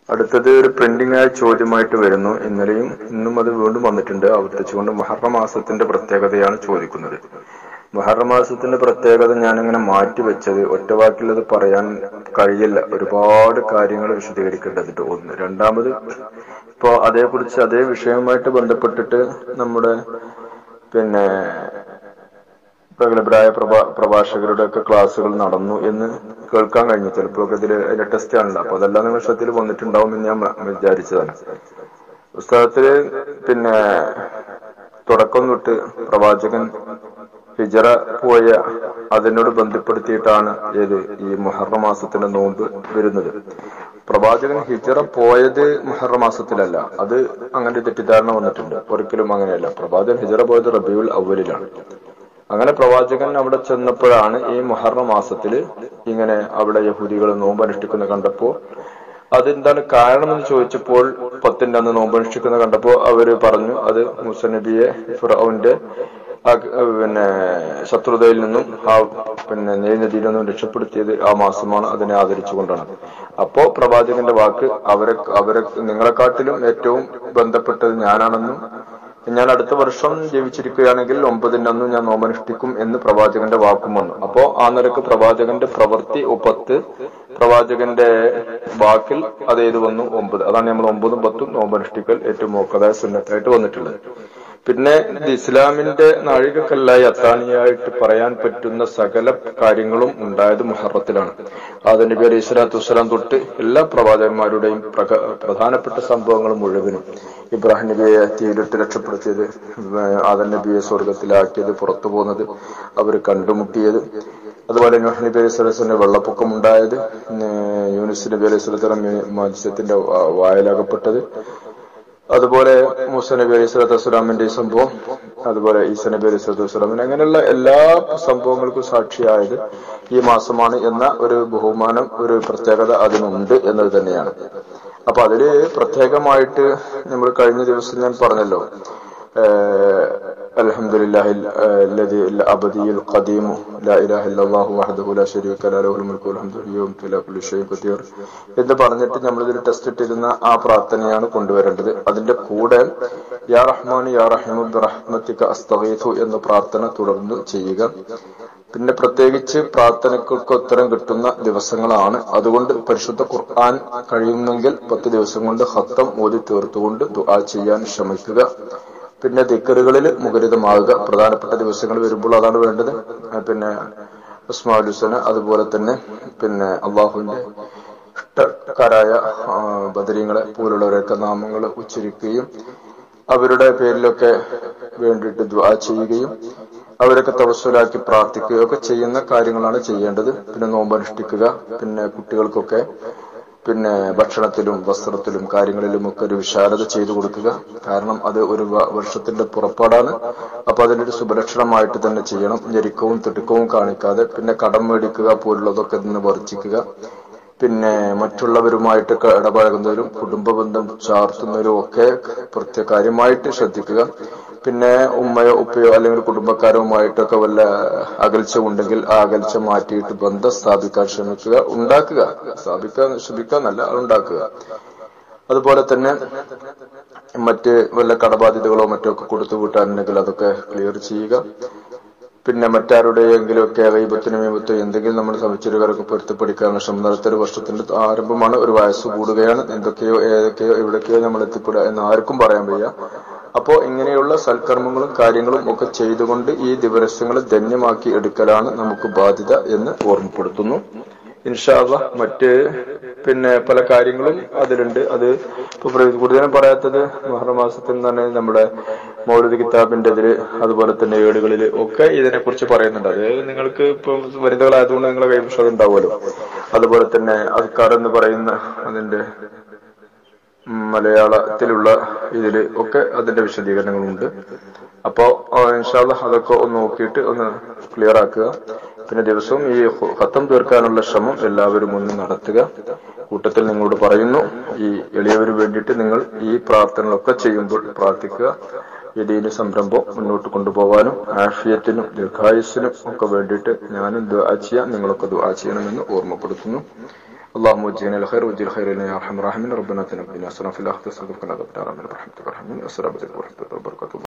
അടുത്തത് ഒരു പ്രിന്റിംഗ് ആയ ചോദ്യമായിട്ട് വരുന്നു ഇന്നലെയും ഇന്നും അത് വീണ്ടും വന്നിട്ടുണ്ട് ആവർത്തിച്ചുകൊണ്ട് മുഹറം മാസത്തിന്റെ പ്രത്യേകതയാണ് ചോദിക്കുന്നത് മുഹറം മാസത്തിന്റെ പ്രത്യേകത ഞാനിങ്ങനെ മാറ്റി വെച്ചത് ഒറ്റവാക്കിലത് പറയാൻ കഴിയില്ല ഒരുപാട് കാര്യങ്ങൾ വിശദീകരിക്കേണ്ടതുണ്ട് ഒന്ന് രണ്ടാമത് ഇപ്പോ അതേക്കുറിച്ച് അതേ വിഷയവുമായിട്ട് ബന്ധപ്പെട്ടിട്ട് നമ്മുടെ പിന്നെ പ്രഗത്ഭരായ പ്രഭാ പ്രഭാഷകരുടെ ഒക്കെ ക്ലാസ്സുകൾ നടന്നു എന്ന് കേൾക്കാൻ കഴിഞ്ഞു ചിലപ്പോൾ ഇതിൽ അതിന്റെ ടെസ്റ്റ് ആണല്ലോ അപ്പൊ അതെല്ലാം നിങ്ങൾ ശ്രദ്ധയിൽ വന്നിട്ടുണ്ടാവും എന്ന് ഞാൻ വിചാരിച്ചതാണ് പുസ്തകത്തില് പിന്നെ തുടക്കം തൊട്ട് പ്രവാചകൻ ഹിജറ പോയ അതിനോട് ബന്ധപ്പെടുത്തിയിട്ടാണ് ഏത് ഈ മുഹറം മാസത്തിന്റെ നോമ്പ് വരുന്നത് പ്രവാചകൻ ഹിജറ പോയത് മുഹറം മാസത്തിലല്ല അത് അങ്ങനെ തെറ്റിദ്ധാരണ വന്നിട്ടുണ്ട് ഒരിക്കലും അങ്ങനെയല്ല പ്രവാചകൻ ഹിജറ പോയത് റബിയുൽ അവലിലാണ് അങ്ങനെ പ്രവാചകൻ അവിടെ ചെന്നപ്പോഴാണ് ഈ മുഹറം മാസത്തില് ഇങ്ങനെ അവിടെ യഹൂദികൾ നോമ്പ് അനുഷ്ഠിക്കുന്ന കണ്ടപ്പോ അതെന്താണ് കാരണമെന്ന് ചോദിച്ചപ്പോൾ പത്തിന്റെ അന്ന് നോമ്പ് അനുഷ്ഠിക്കുന്ന കണ്ടപ്പോ അവര് പറഞ്ഞു അത് മൂസ നബിയെ ഫിറൌന്റെ പിന്നെ ശത്രുതയിൽ നിന്നും ആ പിന്നെ നെയ്നദിയിൽ നിന്നും രക്ഷപ്പെടുത്തിയത് ആ മാസമാണ് അതിനെ ആദരിച്ചുകൊണ്ടാണ് അപ്പോ പ്രവാചകന്റെ വാക്ക് അവരെ അവരെ നിങ്ങളെക്കാട്ടിലും ഏറ്റവും ബന്ധപ്പെട്ടത് ഞാനാണെന്നും ഞാൻ അടുത്ത വർഷം ജീവിച്ചിരിക്കുകയാണെങ്കിൽ ഒമ്പതിന്റെ അന്ന് ഞാൻ നോമനുഷ്ഠിക്കും എന്ന് പ്രവാചകന്റെ വാക്കും വന്നു അപ്പോ ആ നിരക്ക് പ്രവാചകന്റെ പ്രവൃത്തി ഒപ്പത്ത് പ്രവാചകന്റെ വാക്കിൽ അത് ഏത് വന്നു ഒമ്പത് അതാണ് നമ്മൾ ഒമ്പതും പത്തും നോമ്പനുഷ്ഠിക്കൽ ഏറ്റവും മോക്കതായ സുന്നത്തായിട്ട് വന്നിട്ടുള്ളത് പിന്നെ ഇത് ഇസ്ലാമിന്റെ നാഴികക്കല്ലായി അത്താണിയായിട്ട് പറയാൻ പറ്റുന്ന സകല കാര്യങ്ങളും ഉണ്ടായത് മുഹറത്തിലാണ് ആദ നബി അലൈഹി സ്വലാത്തു വസ്സലാം തൊട്ട് എല്ലാ പ്രവാചകന്മാരുടെയും പ്രധാനപ്പെട്ട സംഭവങ്ങൾ മുഴുവനും ഇബ്രാഹിം നബിയെ തീയിലിട്ട് രക്ഷപ്പെടുത്തിയത് ആദൻ നബിയെ സ്വർഗത്തിലാക്കിയത് പുറത്തു പോകുന്നത് അവർ കണ്ടുമുട്ടിയത് അതുപോലെ നൂഹ് നബി അലൈഹി സ്വലത്തിന്റെ വെള്ളപ്പൊക്കം ഉണ്ടായത് യൂനിസ് നബി അലൈഹി സ്വലത്തല മത്സ്യത്തിന്റെ വായലാകപ്പെട്ടത് അതുപോലെ മൂസ നബി അലൈഹി സ്വലാത്തു വസ്സലാമിന്റെ ഈ സംഭവം അതുപോലെ ഈസ നബി അലൈഹി സ്വലാത്തു വസ്സലാമിന് അങ്ങനെയുള്ള എല്ലാ സംഭവങ്ങൾക്കും സാക്ഷിയായത് ഈ മാസമാണ് എന്ന ഒരു ബഹുമാനം ഒരു പ്രത്യേകത അതിനുണ്ട് എന്നത് തന്നെയാണ് അപ്പൊ അതില് പ്രത്യേകമായിട്ട് നമ്മൾ കഴിഞ്ഞ ദിവസം ഞാൻ പറഞ്ഞല്ലോ الحمد لله الذي الأبدي القديم لا إله إلا الله وحده لا شريك له له الملك والحمد يوم على كل شيء قدير എന്ന് പറഞ്ഞിട്ട് നമ്മളിതിൽ ടെസ്റ്റ് ഇട്ടിരുന്ന ആ പ്രാർത്ഥനയാണ് കൊണ്ടുവരേണ്ടത് അതിന്റെ കൂടെ യാ റഹ്മാൻ യാ റഹിമു റഹ്മത്തിക അസ്തഗീഥു എന്ന പ്രാർത്ഥന തുടർന്ന് ചെയ്യുക പിന്നെ പ്രത്യേകിച്ച് പ്രാർത്ഥനകൾക്ക് ഉത്തരം കിട്ടുന്ന ദിവസങ്ങളാണ് അതുകൊണ്ട് പരിശുദ്ധ ഖുർആൻ കഴിയുമെങ്കിൽ പത്ത് ദിവസം കൊണ്ട് ഹത്തം ഓതി തീർത്തുകൊണ്ട് ദുആ ചെയ്യാൻ ശ്രമിക്കുക പിന്നെ ദിക്കറുകളിൽ മുഖരിതമാകുക പ്രധാനപ്പെട്ട ദിവസങ്ങൾ വരുമ്പോൾ അതാണ് വേണ്ടത് പിന്നെ ഉസ്മാലുസന അതുപോലെ തന്നെ പിന്നെ അള്ളാഹുവിന്റെ ഇഷ്ടക്കാരായ ബദരീങ്ങളെ പോലുള്ളവരൊക്കെ നാമങ്ങൾ ഉച്ചരിക്കുകയും അവരുടെ പേരിലൊക്കെ വേണ്ടിയിട്ട് ദ്വാ ചെയ്യുകയും അവരൊക്കെ തവസ്സലാക്കി പ്രാർത്ഥിക്കുകയും ഒക്കെ ചെയ്യുന്ന കാര്യങ്ങളാണ് ചെയ്യേണ്ടത് പിന്നെ നോമ്പനുഷ്ഠിക്കുക പിന്നെ കുട്ടികൾക്കൊക്കെ പിന്നെ ഭക്ഷണത്തിലും വസ്ത്രത്തിലും കാര്യങ്ങളിലും ഒക്കെ ഒരു വിശാലത ചെയ്തു കൊടുക്കുക കാരണം അത് ഒരു വർഷത്തിന്റെ പുറപ്പാടാണ് അപ്പൊ അതിനൊരു സുഭലക്ഷണമായിട്ട് തന്നെ ചെയ്യണം ഞെരുക്കവും തിടുക്കവും കാണിക്കാതെ പിന്നെ കടം മേടിക്കുക പോലുള്ളതൊക്കെ നിന്ന് വർജിക്കുക പിന്നെ മറ്റുള്ളവരുമായിട്ട് ഇടപഴകുന്നവരും കുടുംബ ബന്ധം ചാർത്തുന്നവരും ഒക്കെ പ്രത്യേക കാര്യമായിട്ട് ശ്രദ്ധിക്കുക പിന്നെ ഉമ്മയോ ഉപ്പയോ അല്ലെങ്കിൽ കുടുംബക്കാരുമായിട്ടൊക്കെ വല്ല അകൽച്ച ഉണ്ടെങ്കിൽ ആ അകൽച്ച മാറ്റിയിട്ട് ബന്ധം സ്ഥാപിക്കാൻ ശ്രമിക്കുക ഉണ്ടാക്കുക സ്ഥാപിക്കാൻ ശ്രമിക്കാന്നല്ല ഉണ്ടാക്കുക അതുപോലെ തന്നെ മറ്റ് വല്ല കടബാധ്യതകളോ മറ്റോ ഒക്കെ കൊടുത്തു വീട്ടാനുണ്ടെങ്കിൽ അതൊക്കെ ക്ലിയർ ചെയ്യുക പിന്നെ മറ്റാരുടെയെങ്കിലും ഒക്കെ വൈബത്തിനും വിപത്തും എന്തെങ്കിലും നമ്മൾ സമിച്ചരുകാരൊക്കെ പൊരുത്തപ്പെടിക്കാനുള്ള ശ്രമം നടത്തിയ ഒരു വർഷത്തിന്റെ ആരംഭമാണ് ഒരു വയസ്സ് കൂടുകയാണ് എന്തൊക്കെയോ ഏതൊക്കെയോ എവിടേക്കെയോ നമ്മൾ എത്തിപ്പെടുക എന്ന് ആർക്കും പറയാൻ വയ്യ അപ്പോ ഇങ്ങനെയുള്ള സൽക്കർമ്മങ്ങളും കാര്യങ്ങളും ഒക്കെ ചെയ്തുകൊണ്ട് ഈ ദിവസങ്ങൾ ധന്യമാക്കി എടുക്കലാണ് നമുക്ക് ബാധ്യത എന്ന് ഓർമ്മപ്പെടുത്തുന്നു ഇൻഷാല്ല മറ്റ് പിന്നെ പല കാര്യങ്ങളും അതിലുണ്ട് അത് ഇപ്പൊ കൂടുതലും പറയാത്തത് മഹർമാസത്തിൽ തന്നെ നമ്മുടെ മൗലൂദ് കിതാബിന്റെ ഇതില് അതുപോലെ തന്നെ ഏടുകളിൽ ഒക്കെ ഇതിനെ കുറിച്ച് പറയുന്നുണ്ട് അത് നിങ്ങൾക്ക് ഇപ്പൊ വനിതകളായതുകൊണ്ട് നിങ്ങളെ കൈവശം അത് ഉണ്ടാവുമല്ലോ അതുപോലെ തന്നെ അദ്ക്കാർ എന്ന് പറയുന്ന അതിന്റെ മലയാളത്തിലുള്ള ഇതില് ഒക്കെ അതിന്റെ വിശദീകരണങ്ങളുണ്ട് അപ്പോ ഇൻഷാല്ല അതൊക്കെ ഒന്ന് നോക്കിയിട്ട് ഒന്ന് ക്ലിയർ ആക്കുക പിന്നെ ദിവസവും ഈ ഹത്തം തീർക്കാനുള്ള ശ്രമം എല്ലാവരും ഒന്ന് നടത്തുക കൂട്ടത്തിൽ നിങ്ങളോട് പറയുന്നു ഈ എളിയവന് വേണ്ടിയിട്ട് നിങ്ങൾ ഈ പ്രാർത്ഥനകളൊക്കെ ചെയ്യുമ്പോൾ പ്രാർത്ഥിക്കുക ഈ ദീന സംരംഭം മുന്നോട്ട് കൊണ്ടുപോകാനും ആഫിയത്തിനും ദീർഘായുസിനും ഒക്കെ വേണ്ടിയിട്ട് ഞാനും ദുആ ചെയ്യാം നിങ്ങളൊക്കെ ദുആ ചെയ്യണമെന്ന് ഓർമ്മപ്പെടുത്തുന്നു اللهم وجهنا الخير وجه الخير لنا يا ارحم الراحمين ربنا اتنا في الدنيا حسنه وفي الاخره حسنه وقنا عذاب النار برحمتك ارحمين السلام عليكم ورحمه الله وبركاته